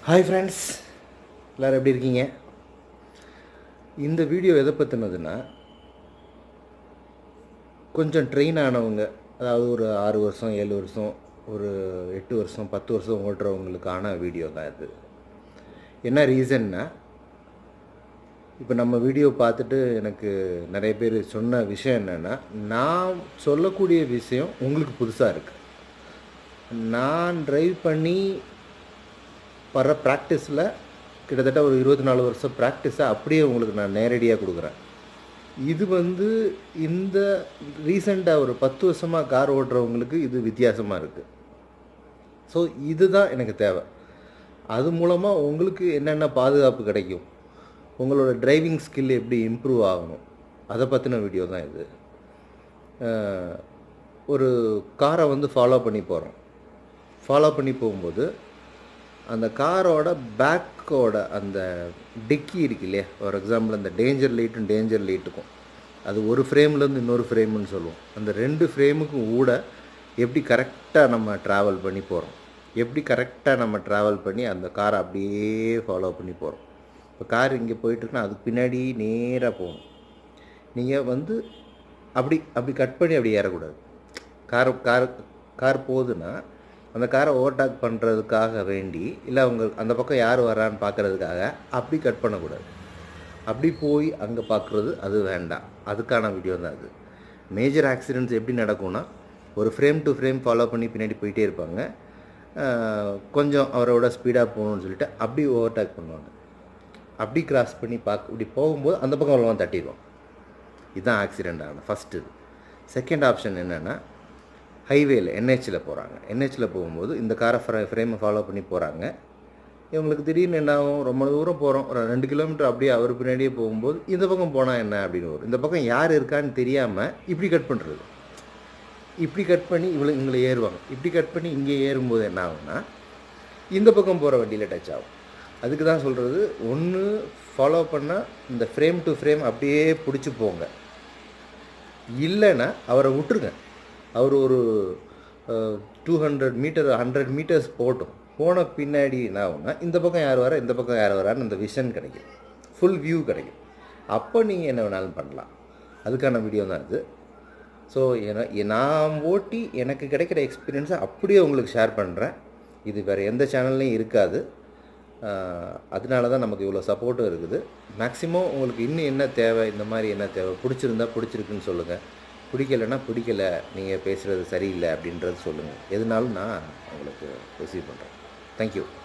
hi friends எல்லோரும் எப்படி இருக்கீங்க இந்த வீடியோ எதை பற்றினதுன்னா கொஞ்சம் ட்ரெயின் ஆனவங்க அதாவது ஒரு ஆறு வருஷம் ஏழு வருஷம் ஒரு எட்டு வருஷம் பத்து வருஷம் ஓட்டுறவங்களுக்கான வீடியோ தான் இது என்ன ரீசன்னா இப்போ நம்ம வீடியோ பார்த்துட்டு எனக்கு நிறைய பேர் சொன்ன விஷயம் என்னென்னா நான் சொல்லக்கூடிய விஷயம் உங்களுக்கு புதுசாக இருக்குது நான் டிரைவ் பண்ணி வர ப்ராக்டிஸில் கிட்டத்தட்ட ஒரு இருபத்தி நாலு வருஷம் ப்ராக்டிஸை அப்படியே உங்களுக்கு நான் நேரடியாக கொடுக்குறேன் இது வந்து இந்த ரீசெண்டாக ஒரு பத்து வருஷமாக கார் ஓட்டுறவங்களுக்கு இது வித்தியாசமாக இருக்குது ஸோ இதுதான் எனக்கு தேவை அது மூலமாக உங்களுக்கு என்னென்ன பாதுகாப்பு கிடைக்கும் உங்களோட டிரைவிங் ஸ்கில் எப்படி இம்ப்ரூவ் ஆகணும் அதை பற்றின வீடியோ தான் இது அஹ், ஒரு காரை வந்து ஃபாலோ பண்ணி போகிறோம் ஃபாலோ பண்ணி போகும்போது அந்த காரோட பேக்கோட அந்த டிக்கி இருக்கு இல்லையா ஃபார் எக்ஸாம்பிள் அந்த டேஞ்சர் லைட்டும் டேஞ்சர் லைட்டுக்கும் அது ஒரு ஃப்ரேம்லேருந்து இன்னொரு ஃப்ரேம்னு சொல்லுவோம் அந்த ரெண்டு ஃப்ரேமுக்கும் ஊட எப்படி கரெக்டாக நம்ம ட்ராவல் பண்ணி போகிறோம் எப்படி கரெக்டாக நம்ம ட்ராவல் பண்ணி அந்த காரை அப்படியே ஃபாலோ பண்ணி போகிறோம் இப்போ கார் இங்கே போயிட்டுருக்குன்னா அதுக்கு பின்னாடி நேராக போகணும் நீங்கள் வந்து அப்படி அப்படி கட் பண்ணி அப்படி ஏறக்கூடாது கார் கார் கார் போகுதுன்னா அந்த காரை ஓவர்டேக் பண்ணுறதுக்காக வேண்டி இல்லை அவங்க அந்த பக்கம் யார் வரான்னு பார்க்கறதுக்காக அப்படி கட் பண்ணக்கூடாது அப்படி போய் அங்கே பார்க்குறது அது வேண்டாம் அதுக்கான வீடியோ தான் அது மேஜர் ஆக்சிடென்ட்ஸ் எப்படி நடக்கும்னா ஒரு ஃப்ரேம் டு ஃப்ரேம் ஃபாலோ பண்ணி பின்னாடி போயிட்டே இருப்பாங்க ஆஹ் கொஞ்சம் அவரோட ஸ்பீடாக போகணும்னு சொல்லிட்டு அப்படி ஓவர்டேக் பண்ணுவாங்க அப்படி கிராஸ் பண்ணி பார்க்க இப்படி போகும்போது அந்த பக்கம் அவ்வளோவா தட்டிடுவோம் இதுதான் ஆக்சிடெண்ட் ஆகணும் ஃபஸ்ட்டு இது செகண்ட் ஆப்ஷன் என்னென்னா ஹைவேல என்ஹெச்சில் போகிறாங்க என்ஹெச்சில் போகும்போது இந்த காரை ஃப்ரே ஃப்ரேமை ஃபாலோ பண்ணி போகிறாங்க இவங்களுக்கு திடீர்னு என்ன ஆகும் ரொம்ப தூரம் போகிறோம் ஒரு ரெண்டு கிலோமீட்டர் அப்படியே அவர் பின்னாடியே போகும்போது இந்த பக்கம் போனால் என்ன அப்படின்னு வரும் இந்த பக்கம் யார் இருக்கான்னு தெரியாமல் இப்படி கட் பண்ணுறது இப்படி கட் பண்ணி இவ்வளோ இங்களை ஏறுவாங்க இப்படி கட் பண்ணி இங்கே ஏறும்போது என்ன ஆகும்னா இந்த பக்கம் போகிற வண்டியில் டச் ஆகும் அதுக்கு தான் சொல்கிறது ஒன்று ஃபாலோ பண்ணால் இந்த ஃப்ரேம் டு ஃப்ரேம் அப்படியே பிடிச்சி போங்க இல்லைன்னா அவரை விட்டுருங்க அவர் ஒரு two hundred metre hundred metres போட்டும் போன பின்னாடி என்ன ஆகும்னா இந்த பக்கம் யார் வர இந்த பக்கம் யார் வரான்னு அந்த விஷன் கிடைக்கும் ஃபுல் வியூ கிடைக்கும் அப்போ நீங்கள் என்ன வேணாலும் பண்ணலாம் அதுக்கான வீடியோ தான் இது ஸோ என நான் ஓட்டி எனக்கு கிடைக்கிற எக்ஸ்பீரியன்ஸை அப்படியே உங்களுக்கு ஷேர் பண்ணுறேன் இது வேறு எந்த சேனல்லையும் இருக்காது ஆஹ் அதனால தான் நமக்கு இவ்வளோ சப்போர்ட்டும் இருக்குது மேக்ஸிமம் உங்களுக்கு இன்னும் என்ன தேவை இந்த மாதிரி என்ன தேவை பிடிச்சிருந்தா பிடிச்சிருக்குன்னு சொல்லுங்கள் பிடிக்கலைன்னா பிடிக்கல நீங்கள் பேசுகிறது சரியில்லை அப்படின்றது சொல்லுங்கள் எதுனாலும் நான் உங்களுக்கு ரிசீவ் பண்ணுறேன் தேங்க்யூ